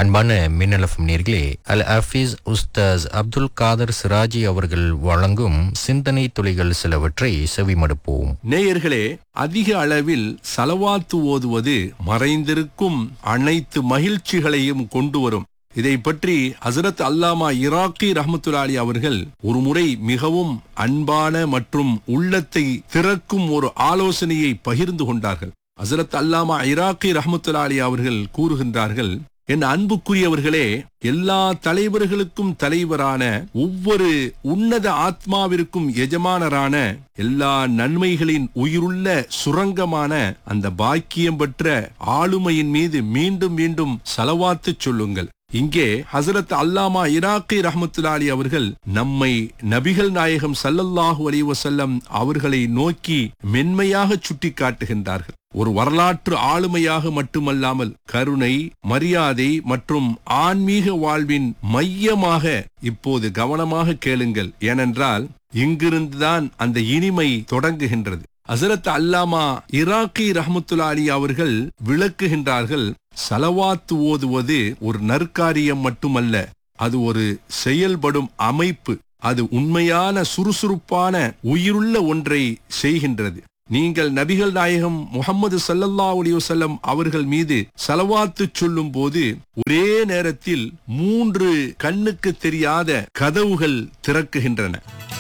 அன்பான மின்னலஃபம் நேர்களே அல் ஹஃபீஸ் உஸ்தாஸ் அப்துல் காதர் சிராஜி அவர்கள் வழங்கும் சிந்தனை துளிகள் சிலவற்றை செவிமடுப்போம் நேயர்களே அதிக அளவில் சலவாத்து ஓதுவது மறைந்திருக்கும் அனைத்து மகிழ்ச்சிகளையும் கொண்டு வரும் இதை பற்றி ஹசரத் அல்லாமா இராக்கி ரஹமத்துல்லாலி அவர்கள் ஒரு முறை மிகவும் அன்பான மற்றும் உள்ளத்தை திறக்கும் ஒரு ஆலோசனையை பகிர்ந்து கொண்டார்கள் ஹசரத் அல்லாமா இராக்கி ரஹமத்துல்லாலி அவர்கள் கூறுகின்றார்கள் என் அன்புக்குரியவர்களே எல்லா தலைவர்களுக்கும் தலைவரான ஒவ்வொரு உன்னத ஆத்மாவிற்கும் எஜமானரான எல்லா நன்மைகளின் உயிருள்ள சுரங்கமான அந்த பாக்கியம் பெற்ற ஆளுமையின் மீது மீண்டும் மீண்டும் செலவாத்து சொல்லுங்கள் இங்கே ஹசரத் அல்லாமா இராக்கி ரஹமத்துல்லாலி அவர்கள் நம்மை நபிகள் நாயகம் சல்லல்லாஹு அலைஹி வஸல்லம் அவர்களை நோக்கி மென்மையாக சுட்டி காட்டுகின்றார்கள் ஒரு வரலாற்று ஆளுமையாக மட்டுமல்லாமல் கருணை மரியாதை மற்றும் ஆன்மீக வாழ்வின் மையமாக இப்போது கவனமாக கேளுங்கள் ஏனென்றால் இங்கிருந்துதான் அந்த இனிமை தொடங்குகின்றது ஹசரத் அல்லாமா இராக்கி ரஹமத்துல்லாலி அவர்கள் விளக்குகின்றார்கள் சலவாத்து ஓதுவது ஒரு நற்காரியம் மட்டுமல்ல அது ஒரு செயல்படும் அமைப்பு அது உண்மையான சுறுசுறுப்பான உயிருள்ள ஒன்றை செய்கின்றது நீங்கள் நபிகள் நாயகம் முகமது சல்லல்லா வசல்லம் அவர்கள் மீது சலவாத்து சொல்லும் போது ஒரே நேரத்தில் மூன்று கண்ணுக்கு தெரியாத கதவுகள் திறக்குகின்றன